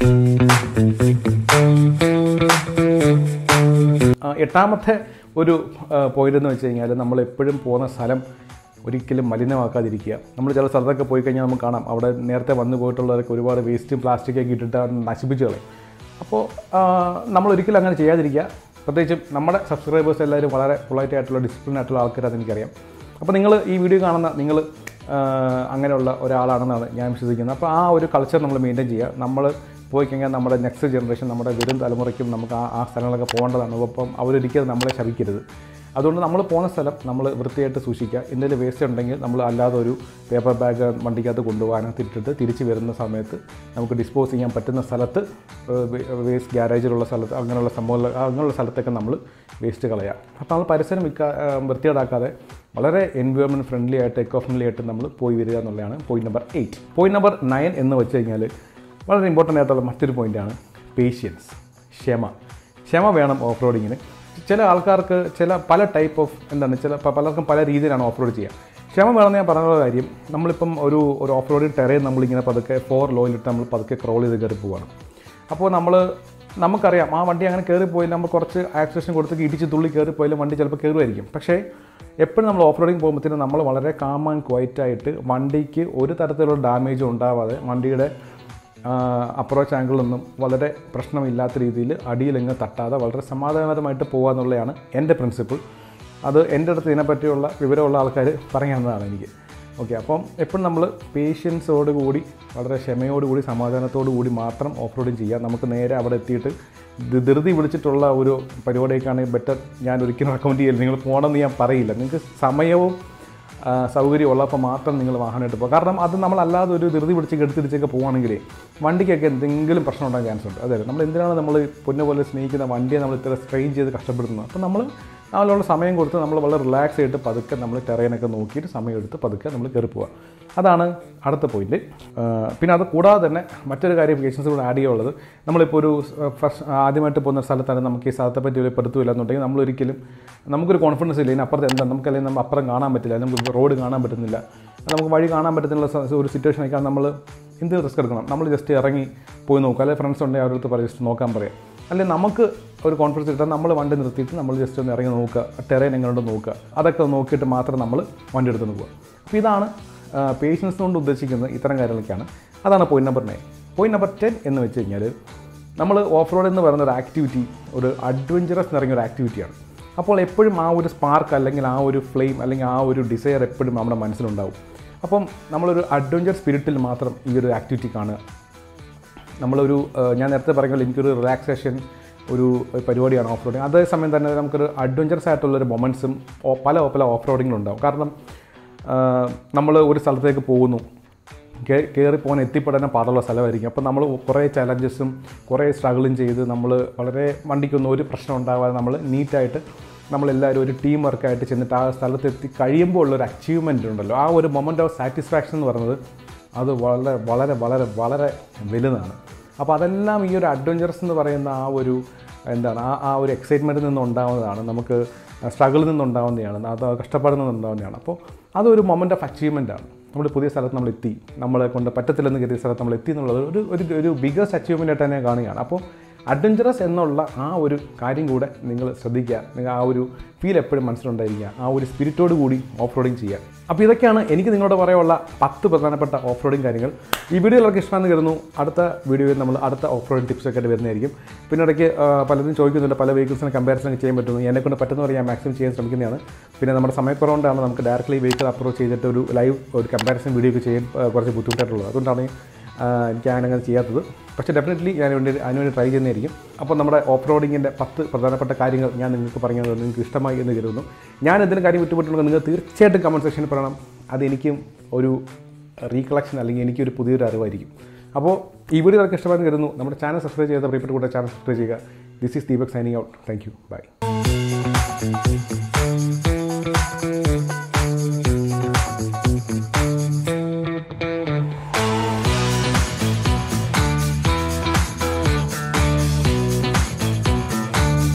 ആ, എട്ടാമത്തെ ഒരു പോയിന്റ് എന്ന് വെച്ച് കഴിഞ്ഞാൽ നമ്മൾ എപ്പോഴും പോകുന്ന സ്ഥലം ഒരിക്കലും മലിനമാക്കാതിരിക്കുക നമ്മൾ ചില സ്ഥലത്തൊക്കെ പോയി കഴിഞ്ഞാൽ നമുക്ക് കാണാം അവിടെ നേരത്തെ വന്നു പോയിട്ടുള്ളവരൊക്കെ ഒരുപാട് വേസ്റ്റും പ്ലാസ്റ്റിക്കൊക്കെ ഇട്ടിട്ട് അത് നശിപ്പിച്ച് കളയും അപ്പോൾ നമ്മൾ ഒരിക്കലും അങ്ങനെ ചെയ്യാതിരിക്കുക പ്രത്യേകിച്ചും നമ്മുടെ സബ്സ്ക്രൈബേഴ്സ് എല്ലാവരും വളരെ പൊളൈറ്റ് ആയിട്ടുള്ള ഡിസിപ്ലിൻ ആയിട്ടുള്ള ആൾക്കാരാണെന്ന് എനിക്കറിയാം അപ്പോൾ നിങ്ങൾ ഈ വീഡിയോ കാണുന്ന നിങ്ങൾ അങ്ങനെയുള്ള ഒരാളാണെന്നാണ് ഞാൻ വിശ്വസിക്കുന്നത് അപ്പോൾ ആ ഒരു കൾച്ചർ നമ്മൾ മെയിൻറ്റെയിൻ ചെയ്യുക നമ്മൾ പോയി കഴിഞ്ഞാൽ നമ്മുടെ നെക്സ്റ്റ് ജനറേഷൻ നമ്മുടെ വരും തലമുറയ്ക്കും നമുക്ക് ആ ആ സ്ഥലങ്ങളൊക്കെ പോകേണ്ടതാണ് അപ്പം അവരൊരിക്കലും നമ്മളെ ശപിക്കരുത് അതുകൊണ്ട് നമ്മൾ പോകുന്ന സ്ഥലം നമ്മൾ വൃത്തിയായിട്ട് സൂക്ഷിക്കുക എന്തെങ്കിലും വേസ്റ്റ് ഉണ്ടെങ്കിൽ നമ്മൾ അല്ലാതെ ഒരു പേപ്പർ ബാഗ് വണ്ടിക്കകത്ത് കൊണ്ടുപോകാനകത്ത് ഇട്ടിട്ട് തിരിച്ച് വരുന്ന സമയത്ത് നമുക്ക് ഡിസ്പോസ് ചെയ്യാൻ പറ്റുന്ന സ്ഥലത്ത് വേസ്റ്റ് ഗ്യാരേജിലുള്ള സ്ഥലത്ത് അങ്ങനെയുള്ള സംഭവങ്ങൾ അങ്ങനെയുള്ള സ്ഥലത്തൊക്കെ നമ്മൾ വേസ്റ്റ് കളയുക അപ്പോൾ നമ്മൾ പരിസരം വിൽക്കാ വൃത്തിയേടാക്കാതെ വളരെ എൻവയോൺമെൻറ്റ് ഫ്രണ്ട്ലി ആയിട്ട് എക്കോ ഫ്രണ്ട്ലി ആയിട്ട് നമ്മൾ പോയി വരിക എന്നുള്ളതാണ് point number eight point number nine എന്ന് വെച്ച് കഴിഞ്ഞാൽ വളരെ ഇമ്പോർട്ടൻ്റ് ആയിട്ടുള്ള മറ്റൊരു പോയിൻ്റാണ് പേഷ്യൻസ് ക്ഷമ ക്ഷമ വേണം ഓഫ് റോഡിങ്ങിന് ചില ആൾക്കാർക്ക് ചില പല ടൈപ്പ് ഓഫ് എന്താണ് ചില പ- പലർക്കും പല രീതിയിലാണ് ഓഫ് റോഡ് ചെയ്യുക ക്ഷമ വേണമെന്ന് ഞാൻ പറഞ്ഞ കാര്യം നമ്മളിപ്പം ഒരു ഒരു ഓഫ് റോഡിൽ ടെറയിൽ നമ്മളിങ്ങനെ പതുക്കെ ഫോർ ലോയിലിട്ട് നമ്മൾ പതുക്കെ ക്രോൾ ചെയ്ത് കയറി പോവാണ് അപ്പോൾ നമ്മൾ നമുക്കറിയാം ആ വണ്ടി അങ്ങനെ കയറി പോയില്ല നമ്മൾ കുറച്ച് ആക്സിലേഷൻ കൊടുത്ത് ഇടിച്ച് തുള്ളി കയറി പോയാലും വണ്ടി ചിലപ്പോൾ കയറുമായിരിക്കും പക്ഷേ എപ്പോഴും നമ്മൾ ഓഫ് റോഡിങ് പോകുമ്പോഴത്തേനും നമ്മൾ വളരെ കാം ആൻഡ് ക്വയറ്റ് ആയിട്ട് വണ്ടിക്ക് ഒരു തരത്തിലുള്ള ഡാമേജും ഉണ്ടാവാതെ വണ്ടിയുടെ അപ്രോച്ച് ആംഗിളൊന്നും വളരെ പ്രശ്നമില്ലാത്ത രീതിയിൽ അടിയിലെങ്ങ് തട്ടാതെ വളരെ സമാധാനപരമായിട്ട് പോകുക എന്നുള്ളതാണ് എൻ്റെ പ്രിൻസിപ്പിൾ അത് എൻ്റെ അടുത്ത് ഇതിനെപ്പറ്റിയുള്ള വിവരമുള്ള ആൾക്കാർ പറഞ്ഞു തന്നതാണ് എനിക്ക് ഓക്കെ അപ്പം എപ്പോഴും നമ്മൾ പേഷ്യൻസോട് കൂടി വളരെ ക്ഷമയോടുകൂടി സമാധാനത്തോടു കൂടി മാത്രം ഓഫ് റോഡിങ് ചെയ്യുക നമുക്ക് നേരെ അവിടെ എത്തിയിട്ട് ധൃ- ധൃതി പിടിച്ചിട്ടുള്ള ഒരു പരിപാടിയൊക്കെയാണെങ്കിൽ ബെറ്റർ ഞാൻ ഒരിക്കലും റെക്കമെൻഡ് ചെയ്യില്ല നിങ്ങൾ പോകണമെന്ന് ഞാൻ പറയില്ല നിങ്ങൾക്ക് സമയവും ആ, സൗകര്യമുള്ളപ്പോൾ മാത്രം നിങ്ങൾ വാഹനമായിട്ട് പോകുക കാരണം അത് നമ്മളല്ലാതെ ഒരു ധൃതി പിടിച്ച് കെടുത്തിടിച്ചൊക്കെ പോവുകയാണെങ്കിൽ വണ്ടിക്കൊക്കെ എന്തെങ്കിലും പ്രശ്നം ഉണ്ടാകാൻ ചാൻസ് ഉണ്ട് അതെ നമ്മൾ എന്തിനാണ് നമ്മൾ പൊന്നു പോലെ സ്നേഹിക്കുന്ന വണ്ടിയെ നമ്മൾ ഇത്ര സ്ട്രെയിൻ ചെയ്ത് കഷ്ടപ്പെടുന്നത് അപ്പോൾ നമ്മൾ അതിനുള്ള സമയം കൊടുത്ത് നമ്മൾ വളരെ റിലാക്സ് ആയിട്ട് പതുക്കെ നമ്മൾ ടെറൈനൊക്കെ നോക്കിയിട്ട് സമയം എടുത്ത് പതുക്കെ നമ്മൾ കയറി പോവുക അതാണ് അടുത്ത പോയിന്റ് പിന്നെ അത് കൂടാതെ തന്നെ മറ്റൊരു കാര്യം പേഷ്യൻസ് കൂടെ ആഡ് ചെയ്യാനുള്ളത് നമ്മളിപ്പോൾ ഒരു ഫസ്റ്റ് ആദ്യമായിട്ട് പോകുന്ന സ്ഥലത്താണ് നമുക്ക് ഈ സ്ഥലത്തെ പറ്റി ഒരു പെടുത്തില്ല എന്നുണ്ടെങ്കിൽ നമ്മൾ ഒരിക്കലും നമുക്കൊരു കോൺഫിഡൻസ് ഇല്ല ഇനി അപ്പുറത്ത് എന്താ നമുക്ക് അല്ലെങ്കിൽ നമ്മൾ അപ്പുറം കാണാൻ പറ്റില്ല നമുക്ക് റോഡ് കാണാൻ പറ്റുന്നില്ല നമുക്ക് വഴി കാണാൻ പറ്റുന്ന സ- ഒരു സിറ്റുവേഷൻ ആയിക്കാണ് നമ്മൾ എന്ത് റിസ്ക് എടുക്കണം നമ്മൾ ജസ്റ്റ് ഇറങ്ങി പോയി നോക്കുക അല്ലെങ്കിൽ ഫ്രണ്ട്സ് ഉണ്ടെങ്കിൽ അവരുടെ അടുത്ത് പറയും ജസ്റ്റ് നോക്കാൻ പറയാം അല്ലെങ്കിൽ നമുക്ക് ഒരു കോൺഫിഡൻസ് കിട്ടാൻ നമ്മൾ വണ്ടി നിർത്തിയിട്ട് നമ്മൾ ജസ്റ്റ് ഒന്ന് ഇറങ്ങി നോക്കുക ടെറൈൻ എങ്ങനെയുണ്ട് നോക്കുക അതൊക്കെ നോക്കിയിട്ട് മാത്രം നമ്മൾ വണ്ടി എടുത്തുകൊണ്ട് പോകുക അപ്പോൾ ഇതാണ് പേഷ്യൻസ് കൊണ്ട് ഉദ്ദേശിക്കുന്നത് ഇത്തരം കാര്യങ്ങളൊക്കെയാണ് അതാണ് point number nine point number ten എന്ന് വെച്ച് കഴിഞ്ഞാൽ നമ്മൾ ഓഫ് റോഡ് എന്ന് പറയുന്ന ഒരു ആക്ടിവിറ്റി ഒരു അഡ്വഞ്ചറസ് നിറഞ്ഞ ഒരു ആക്ടിവിറ്റിയാണ് അപ്പോൾ എപ്പോഴും ആ ഒരു സ്പാർക്ക് അല്ലെങ്കിൽ ആ ഒരു ഫ്ലെയിം അല്ലെങ്കിൽ ആ ഒരു ഡിസയർ എപ്പോഴും നമ്മുടെ മനസ്സിലുണ്ടാവും അപ്പം നമ്മളൊരു അഡ്വഞ്ചർ സ്പിരിറ്റിൽ മാത്രം ഈ ഒരു ആക്ടിവിറ്റി കാണുക നമ്മളൊരു ഏഹ്, ഞാൻ നേരത്തെ പറഞ്ഞ എനിക്കൊരു റിലാക്സേഷൻ ഒരു പരിപാടിയാണ് ഓഫ് റോഡിങ് അതേസമയം തന്നെ നമുക്കൊരു അഡ്വഞ്ചറസ് ആയിട്ടുള്ളൊരു മൊമെൻറ്റ്സും പല പല ഓഫ് റോഡിങ്ങിലുണ്ടാവും കാരണം നമ്മൾ ഒരു സ്ഥലത്തേക്ക് പോകുന്നു കയറി പോകാൻ എത്തിപ്പെടാൻ പാടുള്ള സ്ഥലമായിരിക്കും അപ്പോൾ നമ്മൾ കുറേ ചലഞ്ചസും കുറേ സ്ട്രഗിളും ചെയ്ത് നമ്മൾ വളരെ വണ്ടിക്കൊന്നും ഒരു പ്രശ്നം ഉണ്ടാകാതെ നമ്മൾ നീറ്റായിട്ട് നമ്മളെല്ലാവരും ഒരു ടീം വർക്കായിട്ട് ചെന്നിട്ട് ആ സ്ഥലത്ത് എത്തി കഴിയുമ്പോൾ ഉള്ളൊരു അച്ചീവ്മെൻ്റ് ഉണ്ടല്ലോ ആ ഒരു മൊമെൻ്റ് ഓഫ് സാറ്റിസ്ഫാക്ഷൻ എന്ന് പറയുന്നത് അത് വളരെ വളരെ വളരെ വളരെ വലുതാണ് അപ്പോൾ അതെല്ലാം ഈ ഒരു അഡ്വഞ്ചറസ് എന്ന് പറയുന്ന ആ ഒരു എന്താണ് ആ ആ ഒരു എക്സൈറ്റ്മെൻറ്റിൽ നിന്ന് ഉണ്ടാവുന്നതാണ് നമുക്ക് സ്ട്രഗിളിൽ നിന്നുണ്ടാവുന്നതാണ് അത് കഷ്ടപ്പാടിൽ നിന്നുണ്ടാവുന്നതാണ് അപ്പോൾ അതൊരു മൊമെൻ്റ് ഓഫ് അച്ചീവ്മെൻ്റ് ആണ് നമ്മൾ പുതിയ സ്ഥലത്ത് നമ്മൾ എത്തി നമ്മളെ കൊണ്ട് പറ്റത്തില്ലെന്ന് കരുതിയ സ്ഥലത്ത് നമ്മൾ എത്തി എന്നുള്ളത് ഒരു ഒരു ഒരു ബിഗസ്റ്റ് അച്ചീവ്മെൻ്റ് ആയിട്ട് തന്നെ കാണുകയാണ് അപ്പോൾ അഡ്വഞ്ചറസ് എന്നുള്ള ആ ഒരു കാര്യം കൂടെ നിങ്ങൾ ശ്രദ്ധിക്കുക നിങ്ങൾ ആ ഒരു ഫീൽ എപ്പോഴും മനസ്സിലുണ്ടായിരിക്കുക ആ ഒരു സ്പിരിറ്റോട് കൂടി ഓഫ് റോഡിങ് ചെയ്യുക അപ്പോൾ ഇതൊക്കെയാണ് എനിക്ക് നിങ്ങളോട് പറയാനുള്ള പത്ത് പ്രധാനപ്പെട്ട ഓഫ് റോഡിങ് കാര്യങ്ങൾ ഈ വീഡിയോ എല്ലാവർക്കും ഇഷ്ടമാണെന്ന് കരുതുന്നു അടുത്ത വീഡിയോയിൽ നമ്മൾ അടുത്ത ഓഫ് റോഡിങ് ടിപ്സ് ഒക്കെ ആയിട്ട് വരുന്നതായിരിക്കും പിന്നെ ഇടയ്ക്ക് ആ, പലരും ചോദിക്കുന്നുണ്ട് പല വെഹിക്കിൾസിനെ കമ്പാരിസൺ ചെയ്യാൻ പറ്റുന്നു എന്നെക്കൊണ്ട് പറ്റുന്നവരെ ഞാൻ മാക്സിമം ചെയ്യാൻ ശ്രമിക്കുന്നതാണ് പിന്നെ നമ്മുടെ സമയക്കുറവുകൊണ്ടാണ് നമുക്ക് ഡയറക്റ്റ്ലി വെഹിക്കിൾ അപ്രോച്ച് ചെയ്തിട്ട് ഒരു ലൈവ് ഒരു കമ്പാരിസൺ വീഡിയോ ഒക്കെ ചെയ്യാൻ ആ, കുറച്ച് ബുദ്ധിമുട്ടായിട്ടുള്ളത് അതുകൊണ്ടാണ് ആ, എനിക്ക് അങ്ങനെ ചെയ്യാത്തത് പക്ഷേ ഡെഫിനറ്റ്ലി ഞാൻ വേണ്ടി അതിനുവേണ്ടി ട്രൈ ചെയ്യുന്നതായിരിക്കും അപ്പോൾ നമ്മുടെ ഓഫ് റോഡിങ്ങിൻ്റെ പത്ത് പ്രധാനപ്പെട്ട കാര്യങ്ങൾ ഞാൻ നിങ്ങൾക്ക് പറഞ്ഞു തന്നത് നിങ്ങൾക്ക് ഇഷ്ടമായി എന്ന് കരുതുന്നു ഞാൻ എന്തെങ്കിലും കാര്യം വിട്ടുപോയിട്ടുണ്ടെങ്കിൽ നിങ്ങൾ തീർച്ചയായിട്ടും കമൻറ്റ് സെക്ഷനിൽ പറയണം അത് എനിക്കും ഒരു റീകളക്ഷൻ അല്ലെങ്കിൽ എനിക്കൊരു പുതിയൊരു അറിവായിരിക്കും അപ്പോൾ ഈ വീഡിയോ നിങ്ങൾക്ക് ഇഷ്ടമായെന്ന് കരുതുന്നു നമ്മുടെ ചാനൽ സബ്സ്ക്രൈബ് ചെയ്ത പ്രിയപ്പെട്ട കൂടെ ചാനൽ സബ്സ്ക്രൈബ് ചെയ്യുക this is Deepak signing out thank you by